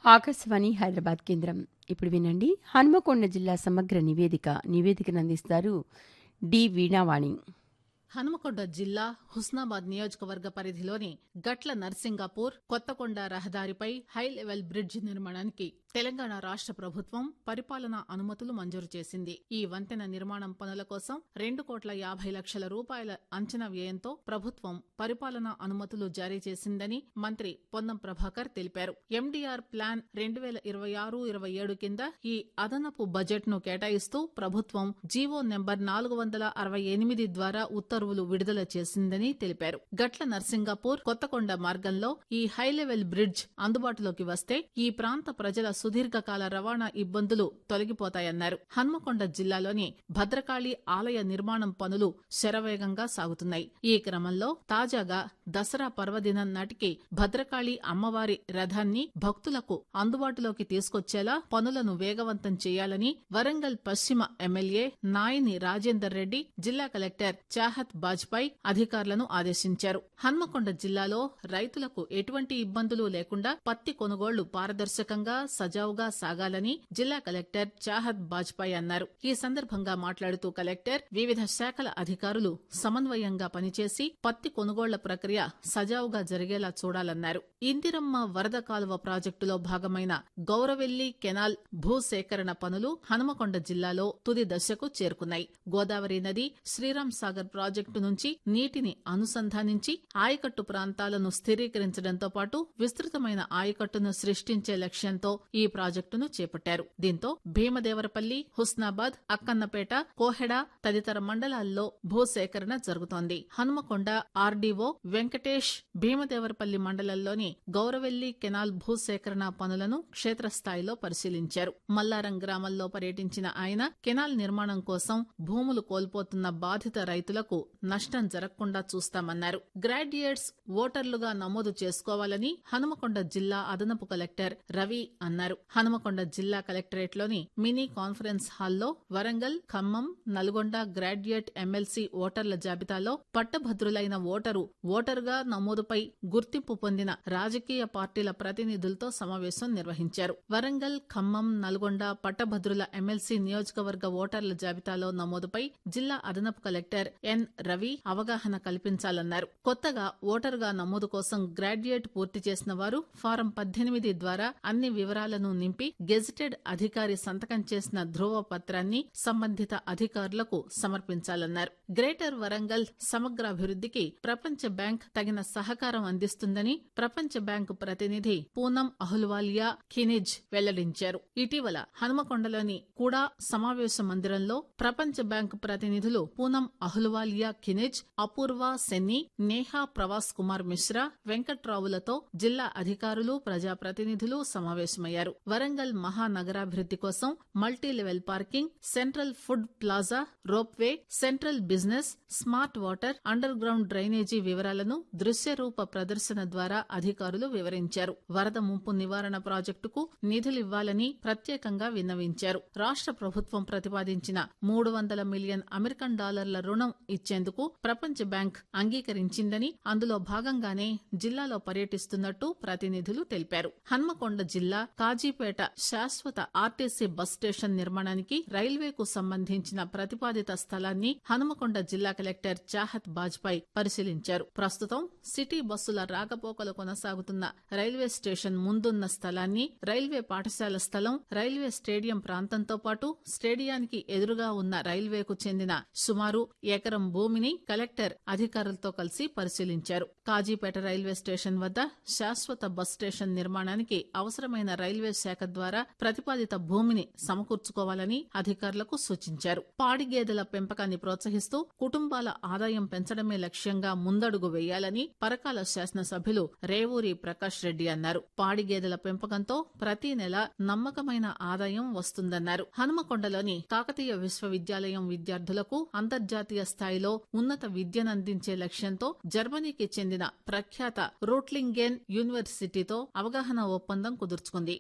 ఆకాశవాణి హైదరాబాద్ కేంద్రం ఇప్పుడు వినండి హన్మకొండ జిల్లా సమగ్ర నివేదిక నివేదికను అందిస్తారు డి వీణావాణి హనుమకొండ జిల్లా హుస్నాబాద్ నియోజకవర్గ పరిధిలోని గట్ల నర్సింగాపూర్ కొత్తకొండ రహదారిపై హై లెవెల్ బ్రిడ్జ్ నిర్మాణానికి తెలంగాణ రాష్ట ప్రభుత్వం పరిపాలనా అనుమతులు మంజూరు చేసింది ఈ వంతెన నిర్మాణం పనుల కోసం రెండు కోట్ల యాభై లక్షల రూపాయల అంచనా వ్యయంతో ప్రభుత్వం పరిపాలనా అనుమతులు జారీ చేసిందని మంత్రి పొన్నం ప్రభాకర్ తెలిపారు ఎండీఆర్ ప్లాన్ రెండు వేల ఇరవై ఆరు ఇరవై ఏడు కింద ఈ అదనపు బడ్జెట్ ను కేటాయిస్తూ ప్రభుత్వం జీవో నెంబర్ నాలుగు వందల అరవై ఎనిమిది ద్వారా ఉత్తర్వులు విడుదల చేసిందని తెలిపారు గట్ల నర్సింగాపూర్ కొత్తకొండ మార్గంలో ఈ హై లెవెల్ బ్రిడ్జ్ అందుబాటులోకి వస్తే ఈ ప్రాంత ప్రజల సుదీర్ఘకాల రవాణా ఇబ్బందులు తొలగిపోతాయన్నారు హన్మకొండ జిల్లాలోని భద్రకాళి ఆలయ నిర్మాణం పనులు శరవేగంగా సాగుతున్నాయి ఈ క్రమంలో తాజాగా దసరా పర్వదినం నాటికి భద్రకాళి అమ్మవారి రథాన్ని భక్తులకు అందుబాటులోకి తీసుకొచ్చేలా పనులను వేగవంతం చేయాలని వరంగల్ పశ్చిమ ఎమ్మెల్యే నాయని రాజేందర్ రెడ్డి జిల్లా కలెక్టర్ చాహత్ బాజ్పాయ్ అధికారులను ఆదేశించారు హన్మకొండ జిల్లాలో రైతులకు ఎటువంటి ఇబ్బందులు లేకుండా పత్తి కొనుగోళ్లు పారదర్శకంగా సజావుగా సాగాలని జిల్లా కలెక్టర్ చాహత్ బాజ్పాయ్ అన్నారు ఈ సందర్భంగా మాట్లాడుతూ కలెక్టర్ వివిధ శాఖల అధికారులు సమన్వయంగా పనిచేసి పత్తి కొనుగోళ్ల ప్రక్రియ సజావుగా జరిగేలా చూడాలన్నారు ఇందిరమ్మ వరద కాలువ ప్రాజెక్టులో భాగమైన గౌరవెల్లి కెనాల్ భూసేకరణ పనులు హనుమకొండ జిల్లాలో తుది దశకు చేరుకున్నాయి గోదావరి నది శ్రీరామ్ సాగర్ ప్రాజెక్టు నుంచి నీటిని అనుసంధానించి ఆయకట్టు ప్రాంతాలను స్థిరీకరించడంతో పాటు విస్తృతమైన ఆయకట్టును సృష్టించే లక్ష్యంతో ఈ ప్రాజెక్టును చేపట్టారు దీంతో భీమదేవరపల్లి హుస్నాబాద్ అక్కన్నపేట కోహెడ తదితర మండలాల్లో భూసేకరణ జరుగుతోంది హనుమకొండ ఆర్డీఓ వెంకటేష్ భీమదేవరపల్లి మండలంలోని గౌరవెల్లి కెనాల్ భూసేకరణ పనులను క్షేత్రస్థాయిలో పరిశీలించారు మల్లారం గ్రామంలో పర్యటించిన ఆయన కెనాల్ నిర్మాణం కోసం భూములు కోల్పోతున్న బాధిత రైతులకు నష్టం జరగకుండా చూస్తామన్నారు గ్రాడ్యుయేట్స్ ఓటర్లుగా నమోదు చేసుకోవాలని హనుమకొండ జిల్లా అదనపు కలెక్టర్ రవి అన్నారు హనుమకొండ జిల్లా కలెక్టరేట్ లోని మినీ కాన్ఫరెన్స్ హాల్లో వరంగల్ ఖమ్మం నల్గొండ గ్రాడ్యుయేట్ ఎమ్మెల్సీ ఓటర్ల జాబితాలో పట్టభద్రులైన ఓటరు ఓటరుగా నమోదుపై గుర్తింపు పొందిన రాజకీయ పార్టీల ప్రతినిధులతో సమావేశం నిర్వహించారు వరంగల్ ఖమ్మం నల్గొండ పట్టభద్రుల ఎమ్మెల్సీ నియోజకవర్గ ఓటర్ల జాబితాలో నమోదుపై జిల్లా అదనపు కలెక్టర్ ఎన్ రవి అవగాహన కల్పించాలన్నారు కొత్తగా ఓటరుగా నమోదు కోసం గ్రాడ్యుయేట్ పూర్తి చేసిన వారు ఫారం పద్దెనిమిది ద్వారా అన్ని వివరాలను నింపి గెజిటెడ్ అధికారి సంతకం చేసిన ధ్రువ పత్రాన్ని సంబంధిత అధికారులకు సమర్పించాలన్నారు గ్రేటర్ వరంగల్ సమగ్రాభివృద్ధికి ప్రపంచ బ్యాంక్ తగిన సహకారం అందిస్తుందని ప్రపంచ బ్యాంకు ప్రతినిధి పూనం అహుల్వాలియా ఖినిజ్ వెల్లడించారు ఇటీవల హనుమకొండలోని కూడా సమావేశ మందిరంలో ప్రపంచ బ్యాంకు ప్రతినిధులు పూనం అహుల్వాలియా ఖినిజ్ అపూర్వ సెన్ని నేహా ప్రవాస్ కుమార్ మిశ్రా వెంకట్రావులతో జిల్లా అధికారులు ప్రజాప్రతినిధులు సమావేశమయ్యారు వరంగల్ మహానగరాభివృద్ది కోసం multi level parking central food plaza ropeway central business smart water underground drainage వివరాలను దృశ్య రూప ప్రదర్శన ద్వారా అధికారులు వివరించారు వరద ముంపు నివారణ ప్రాజెక్టుకు నిధులివ్వాలని ప్రత్యేకంగా విన్నవించారు రాష్ట ప్రభుత్వం ప్రతిపాదించిన మూడు వందల మిలియన్ అమెరికన్ డాలర్ల రుణం ఇచ్చేందుకు ప్రపంచ బ్యాంక్ అంగీకరించిందని అందులో భాగంగానే జిల్లాలో పర్యటిస్తున్నట్టు ప్రతినిధులు తెలిపారు హన్మకొండ జిల్లా కాజీపేట శాశ్వత ఆర్టీసీ బస్ స్టేషన్ నిర్మాణానికి రైల్వేకు సంబంధించిన ప్రతిపాదిత స్థలాన్ని హనుమకొండ జిల్లా కలెక్టర్ చాహత్ బాజ్పాయ్ పరిశీలించారు ప్రస్తుతం సిటీ బస్సుల రాకపోకలు కొనసాగుతున్న రైల్వే స్టేషన్ ముందున్న స్థలాన్ని రైల్వే పాఠశాల స్థలం రైల్వే స్టేడియం ప్రాంతంతో పాటు స్టేడియానికి ఎదురుగా ఉన్న రైల్వేకు చెందిన సుమారు ఎకరం భూమిని కలెక్టర్ అధికారులతో కలిసి పరిశీలించారు కాజీపేట రైల్వే స్టేషన్ వద్ద శాశ్వత బస్ స్టేషన్ నిర్మాణానికి అవసరమైన రైల్వే శాఖ ద్వారా ప్రతిపాదిత భూమిని సమకూర్చుకోవాలని అధికారులకు సూచించారు పాడి గేదెల పెంపకాన్ని ప్రోత్సహిస్తూ కుటుంబాల ఆదాయం పెంచడమే లక్ష్యంగా ముందడుగు వేయాలని పరకాల శాసనసభ్యులు రేవూరి ప్రకాష్ రెడ్డి అన్నారు పాడి గేదెల పెంపకంతో ప్రతి నెల నమ్మకమైన ఆదాయం వస్తుందన్నారు హనుమకొండలోని కాకతీయ విశ్వవిద్యాలయం విద్యార్థులకు అంతర్జాతీయ స్థాయిలో ఉన్నత విద్యనందించే లక్ష్యంతో జర్మనీకి చెందిన ప్రఖ్యాత రూట్లింగేన్ యూనివర్సిటీతో అవగాహన ఒప్పందం కుదుర్చుకుంది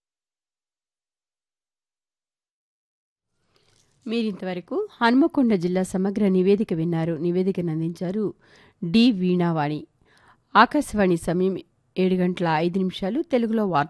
మీరింతవరకు హన్మకొండ జిల్లా సమగ్ర నివేదిక విన్నారు నివేదికను అందించారు డి వీణావాణి ఆకాశవాణి సమయం ఏడు గంటల ఐదు నిమిషాలు తెలుగులో వార్త